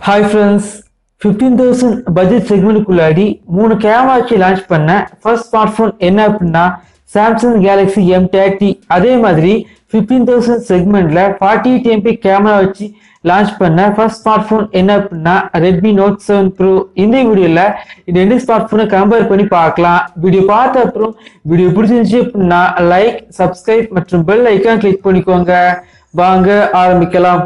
hi friends fifteen thousand budget செக்மெண்ட்டுக்குள்ளாடி மூணு கேமரா வச்சு லான்ச் பண்ண ஃபர்ஸ்ட் ஸ்மார்ட் ஃபோன் என்ன அப்படின்னா சாம்சங் கேலக்ஸி எம் தேர்ட்டி அதே மாதிரி ஃபிஃப்டீன் தௌசண்ட் செக்மெண்ட்ல ஃபார்ட்டி எயிட் எம்பி கேமரா வச்சு லான்ச் பண்ண ஃபர்ஸ்ட் ஸ்மார்ட் ஃபோன் என்ன அப்படின்னா ரெட்மி நோட் செவன் ப்ரோ இந்த வீடியோல இந்த ரெண்டு ஸ்மார்ட் ஃபோனை கம்பேர் பண்ணி பார்க்கலாம் வீடியோ பார்த்த அப்புறம் வீடியோ பிடிச்சிருந்துச்சு அப்படின்னா லைக் சப்ஸ்கிரைப் மற்றும் பெல் ஐக்கான் கிளிக் பண்ணிக்கோங்க வாங்க ஆரம்பிக்கலாம்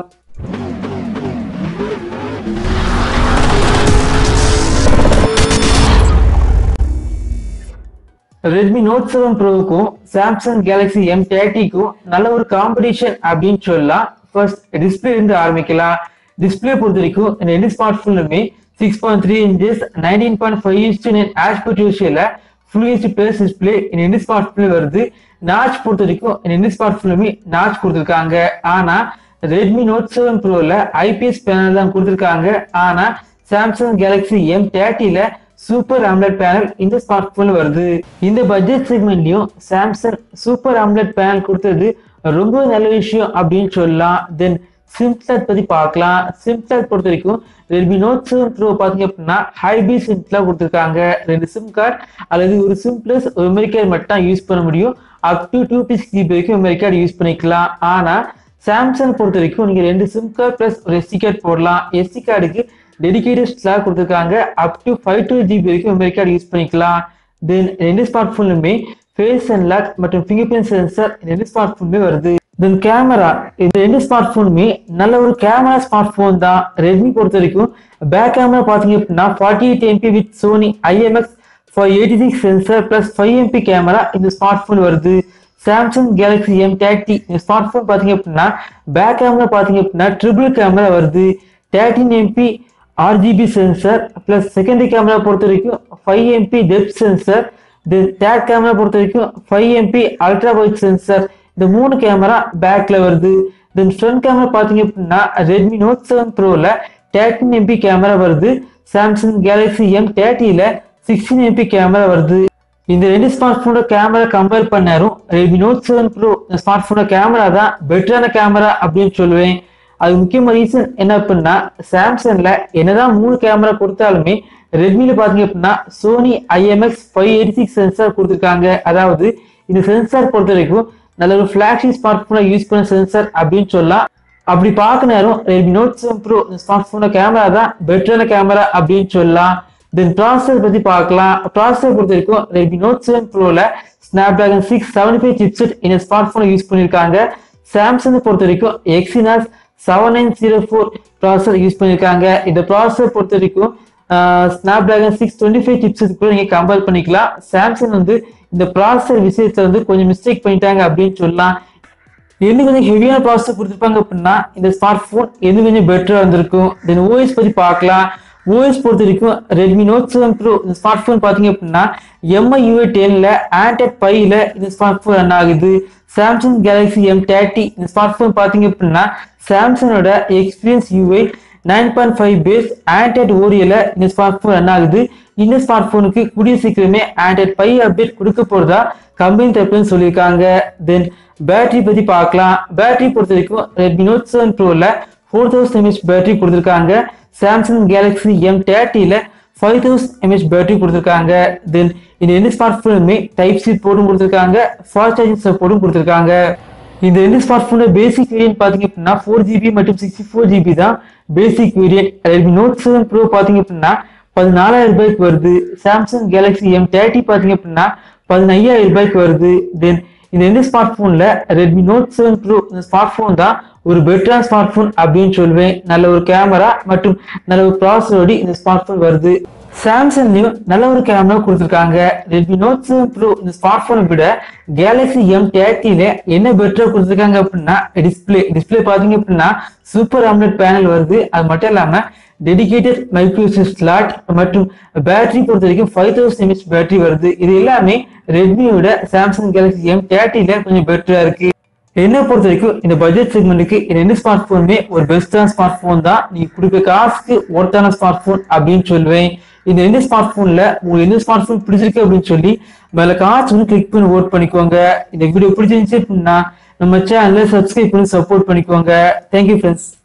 ரெட்மி நோட் செவன் ப்ரோவுக்கும் சாம்சங் கேலக்ஸி எம் தேர்ட்டிக்கும் நல்ல ஒரு காம்படிஷன் அப்படின்னு சொல்லலாம் ஃபர்ஸ்ட் டிஸ்பிளே இருந்து ஆரம்பிக்கலாம் டிஸ்பிளே பொறுத்த வரைக்கும் இந்த ரெண்டு ஸ்மார்ட் ஃபோனுமே six point three inches nineteen point five inch nine aspect ரேஷியோல ஃபுல் ஹெச்டி பிளஸ் டிஸ்பிளே இந்த ரெண்டு ஸ்மார்ட் ஃபோன் வருது நாச் பொறுத்த வரைக்கும் இந்த ரெண்டு ஸ்மார்ட் ஃபோனுமே நாச் கொடுத்துருக்காங்க ஆனா ரெட்மி நோட் செவன் ப்ரோல ஐபிஎஸ் பேனல் தான் கொடுத்துருக்காங்க ஆனா சாம்சங் கேலக்ஸி எம் தேர்ட்டில சூப்பர் AMOLED பேனல் இந்த ஸ்மார்ட் போன்ல வருது இந்த பட்ஜெட் செக்மெண்ட்லயும் சாம்சங் சூப்பர் AMOLED பேனல் கொடுத்தது ரொம்ப நல்ல விஷயம் அப்படின்னு சொல்லலாம் தென் சிம் ஸ்லாட் பத்தி பார்க்கலாம் சிம் ஸ்லாட் பொறுத்த வரைக்கும் ரெட்மி நோட் செவன் ப்ரோ பாத்தீங்க அப்படின்னா ஹைபி சிம் ஸ்லாட் கொடுத்துருக்காங்க ரெண்டு சிம் கார்டு அல்லது ஒரு சிம் பிளஸ் ஒரு மெமரி கார்டு மட்டும் யூஸ் பண்ண முடியும் up to two fix GB வரைக்கும் மெமரி கார்டு யூஸ் பண்ணிக்கலாம் ஆனா சாம்சங் பொறுத்த வரைக்கும் நீங்க ரெண்டு சிம் கார்டு பிளஸ் ஒரு எஸ்டி கார்டு போடலாம் எஸ்டி கார்டுக்கு டெடிகேட்டட் ஸ்லாக் கொடுத்துருக்காங்க up to five two GB வரைக்கும் மெமரி கார்டு யூஸ் பண்ணிக்கலாம் தென் ரெண்டு ஸ்மார்ட் ஃபோன்லுமே ஃபேஸ் அண்ட் லாக் மற்றும் ஃபிங்கர் பிரிண்ட் சென்சர் ரெண்டு ஸ்மார்ட் ஃபோனுமே வருது தென் கேமரா இந்த ரெண்டு ஸ்மார்ட் ஃபோனுமே நல்ல ஒரு கேமரா ஸ்மார்ட் ஃபோன் தான் ரெட்மி பொறுத்த வரைக்கும் பேக் கேமரா பார்த்தீங்க அப்படின்னா forty eight MP with Sony IMX four eighty six sensor plus five MP camera இந்த ஸ்மார்ட் ஃபோன் வருது சாம்சங் கேலக்ஸி எம் தேர்ட்டி இந்த ஸ்மார்ட் ஃபோன் பார்த்தீங்க அப்படின்னா பேக் கேமரா பார்த்தீங்க அப்படின்னா ட்ரிபிள் கேமரா வருது thirteen MP RGB sensor plus secondary camera பொறுத்த வரைக்கும் five MP depth sensor then third camera பொறுத்த வரைக்கும் five MP ultra wide sensor இந்த மூணு கேமரா பேக்ல வருது தென் ஃப்ரண்ட் கேமரா பார்த்தீங்க அப்படின்னா ரெட்மி நோட் செவன் ப்ரோல தேர்ட்டின் எம்பி கேமரா வருது சாம்சங் கேலக்ஸி எம் தேர்ட்டியில சிக்ஸ்டீன் எம்பி கேமரா வருது இந்த ரெண்டு ஸ்மார்ட் போனோட கேமரா கம்பேர் பண்ணாரும் ரெட்மி நோட் செவன் ப்ரோ இந்த ஸ்மார்ட் போனோட கேமரா தான் பெட்டரான கேமரா அப்படின்னு சொல்லுவேன் அது முக்கியமான ரீசன் என்ன அப்படின்னா சாம்சங்ல என்னதான் மூணு கேமரா கொடுத்தாலுமே ரெட்மில பாத்தீங்க அப்படின்னா Sony IMX five eighty six sensor கொடுத்துருக்காங்க அதாவது இந்த சென்சார் பொறுத்த வரைக்கும் நல்ல ஒரு ஃபிளாக்ஷிப் ஸ்மார்ட் போனை யூஸ் பண்ண சென்சார் அப்படின்னு சொல்லலாம் அப்படி பார்க்க நேரம் ரெட்மி நோட் செவன் ப்ரோ இந்த ஸ்மார்ட் போனோட கேமரா தான் பெட்டரான கேமரா அப்படின்னு சொல்லலாம் தென் ப்ராசஸர் பத்தி பார்க்கலாம் ப்ராசஸர் பொறுத்த வரைக்கும் ரெட்மி நோட் செவன் ப்ரோல Snapdragon six seventy five chipset இந்த ஸ்மார்ட் போனை யூஸ் பண்ணியிருக்காங்க சாம்சங் பொறுத்த வரைக்கும் Exynos seven nine zero four processor use பண்ணியிருக்காங்க இந்த ப்ராசஸர் பொறுத்த வரைக்கும் Snapdragon six twenty five chips கூட நீங்க கம்பேர் பண்ணிக்கலாம் சாம்சங் வந்து இந்த ப்ராசஸர் விஷயத்துல வந்து கொஞ்சம் மிஸ்டேக் பண்ணிட்டாங்க அப்படின்னு சொல்லலாம் எது கொஞ்சம் ஹெவியான ப்ராசஸர் கொடுத்துருப்பாங்க அப்படின்னா இந்த ஸ்மார்ட் போன் எது கொஞ்சம் பெட்டரா இருந்திருக்கும் தென் ஓஎஸ் பத்தி பார்க்கலாம் ஓஎஸ் பொறுத்த வரைக்கும் ரெட்மி நோட் செவன் ப்ரோ இந்த ஸ்மார்ட் போன் பாத்தீங்க அப்படின்னா எம்ஐ யூஏ டென்ல ஆண்ட்ராய்ட் ஃபைவ்ல இந்த ஸ்மார்ட் போன் ரன் ஆகுது சாம்சங் கேலக்ஸி எம் தேர்ட்டி இந்த ஸ்மார்ட் போன் பாத்தீங்க அப்படின்னா சாம்சங்கோட experience UI nine point five base Android ஓரியல இந்த ஸ்மார்ட் போன் ரன் ஆகுது இந்த ஸ்மார்ட் போனுக்கு கூடிய சீக்கிரமே ஆண்ட்ராய்ட் ஃபைவ் அப்டேட் கொடுக்க போறதா கம்பெனி தரப்புன்னு சொல்லியிருக்காங்க தென் பேட்டரி பத்தி பார்க்கலாம் பேட்டரி பொறுத்த வரைக்கும் ரெட்மி நோட் செவன் ப்ரோல ஃபோர் தௌசண்ட் எம்ஏஹெச் பேட்டரி கொடுத்துருக்காங்க சாம்சங் கேலக்ஸி எம் தேர்ட்டில ஃபைவ் தௌசண்ட் எம்ஏஹெச் பேட்டரி கொடுத்துருக்காங்க தென் இந்த ரெண்டு ஸ்மார்ட் போனுமே டைப் சி போர்டும் கொடுத்துருக்காங்க ஃபாஸ்ட் சார்ஜிங் சப்போர்ட்டும் கொடுத்துருக்காங்க இந்த ரெண்டு ஸ்மார்ட் போனோட பேசிக் வேரியன்ட் பாத்தீங்க அப்படின்னா ஃபோர் ஜிபி மற்றும் சிக்ஸ்டி ஃபோர் ஜிபி தான் basic variant Redmi note seven Pro பாத்தீங்க அப்படின்னா பதினாலாயிரம் ரூபாய்க்கு வருது சாம்சங் கேலக்ஸி எம் தேர்ட்டி பாத்தீங்க அப்படின்னா பதினையாயிரம் ரூபாய்க்கு வருது தென் இந்த ரெண்டு ஸ்மார்ட் போன்ல ரெட்மி நோட் செவன் ப்ரோ இந்த ஸ்மார்ட் போன் தான் ஒரு பெட்டரான ஸ்மார்ட் போன் அப்படின்னு சொல்லுவேன் நல்ல ஒரு கேமரா மற்றும் நல்ல ஒரு ப்ராசஸரோடு இந்த ஸ்மார்ட் போன் வருது சாம்சங்லயும் நல்ல ஒரு கேமரா கொடுத்துருக்காங்க ரெட்மி நோட் செவன் ப்ரோ இந்த ஸ்மார்ட் போனை விட கேலக்ஸி எம் தேர்ட்டில என்ன பெட்டரா கொடுத்துருக்காங்க அப்படின்னா டிஸ்பிளே டிஸ்பிளே பாத்தீங்க அப்படின்னா சூப்பர் AMOLED பேனல் வருது அது மட்டும் இல்லாம டெடிகேட்டட் மைக்ரோசிப் ஸ்லாட் மற்றும் பேட்டரி பொறுத்த வரைக்கும் ஃபைவ் தௌசண்ட் எம்ஹெச் பேட்டரி வருது இது எல்லாமே ரெட்மியோட சாம்சங் கேலக்ஸி எம் தேர்ட்டில கொஞ்சம் பெட்டரா இருக்கு என்ன பொறுத்த வரைக்கும் இந்த பட்ஜெட் செக்மெண்ட்டுக்கு இந்த ரெண்டு ஸ்மார்ட் போனுமே ஒரு பெஸ்டான ஸ்மார்ட் போன் தான் நீ கொடுக்க காசுக்கு ஒர்த்தான ஸ்மார்ட் போன் அப்படின்னு சொல்லுவேன் இந்த ரெண்டு ஸ்மார்ட் போன்ல உங்களுக்கு எந்த ஸ்மார்ட் போன் பிடிச்சிருக்கு அப்படின்னு சொல்லி மேல காசு வந்து கிளிக் பண்ணி ஓட் பண்ணிக்கோங்க இந்த வீடியோ பிடிச்சிருந்துச்சு அப்படின்னா நம்ம சேனலை சப்ஸ்கிரைப் பண்ணி சப்போர்ட் பண்ணிக்கோங்க தேங்க்யூ ஃப்ரெண்ட்ஸ்